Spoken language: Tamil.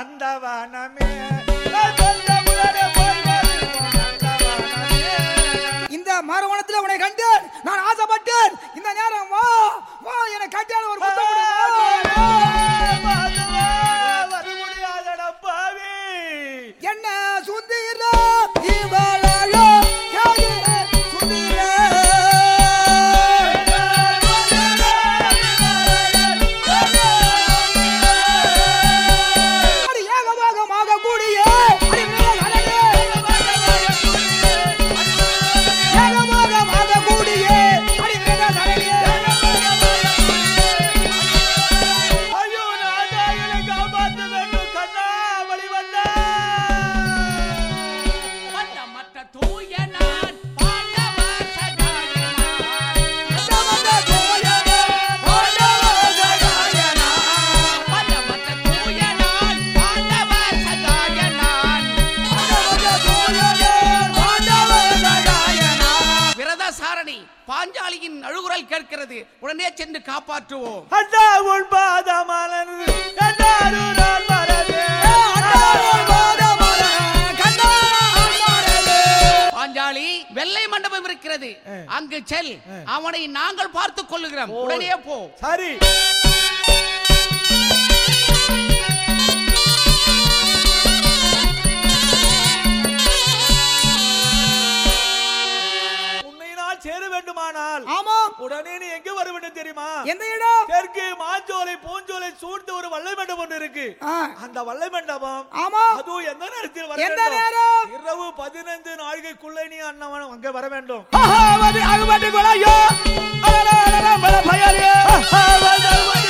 நந்தவனமே நந்தமுடனே போய் வருவோம் நந்தவனமே. இந்த மறுவனத்துல உன்னை கண்டேன் நான் ஆசைப்பட்டேன் இந்த நேரம் வா வா என கட்டியால் ஒரு முத்தம் கொடு, வா, வா. மாதவா, வர முடியாதடா பாவி. என்ன சுந்தீர இவளையோ யாழில சுந்தீர அடி ஏகபாகமாக கூடிய அடி மேலழகே. ஏகபாகமாக கூடிய அடி மேலழகே. ஐயோ, நாதா, என்னை காப்பாற்ற வேண்டும். கண்ணா, வழிவண்ணா. மட்ட தூய நான் பாண்டவர் சகாயனான் சமந்த தோயனே, ஆண்டவர் சகாயனா. மட்ட தூய நான் பாண்டவர் சகாயனான் சமந்த தோயனே, ஆண்டவர் சகாயனா. விரதசாரணி பாஞ்சாலியின் அழுகுரல் கேட்கிறது உடனே சென்று காப்பாற்றுவோம் அண்ணா, உன் பாதமலர்ந்து என்னாரும் நான் மறவேன். ஆண்டவர் பாதமலர, கண்டா ஆண்டவரே. பாஞ்சாலி வெள்ளை மண்டபம் இருக்கிறது அங்கு செல் அவனை நாங்கள் பார்த்துக் கொள்ளுகிறோம் உடனே போ சரி உன்னை நான் சேர வேண்டுமானால் ஆமாம் உடனே நீ எங்க வர வேண்டும் தெரியுமா எந்த இடம் தெற்கு மாஞ்சோலை பூஞ்சோலை சூழ்ந்த ஒரு வல்லை மண்டபம் ஒன்று இருக்கு ஆ, அந்த வல்லை மண்டபம் ஆமாம் அதுவும் எந்த நேரத்தில் வர எந்த வேண்டும்? நேரம்? இரவு பதினைந்து நாழிகைக்குள்ளே நீ அண்ணவன் அங்க வர வேண்டும் ஆஹா, அது அகுபதி கொலையோ. அலல, அலல, மல பயலே. ஆஹா, வந்தல்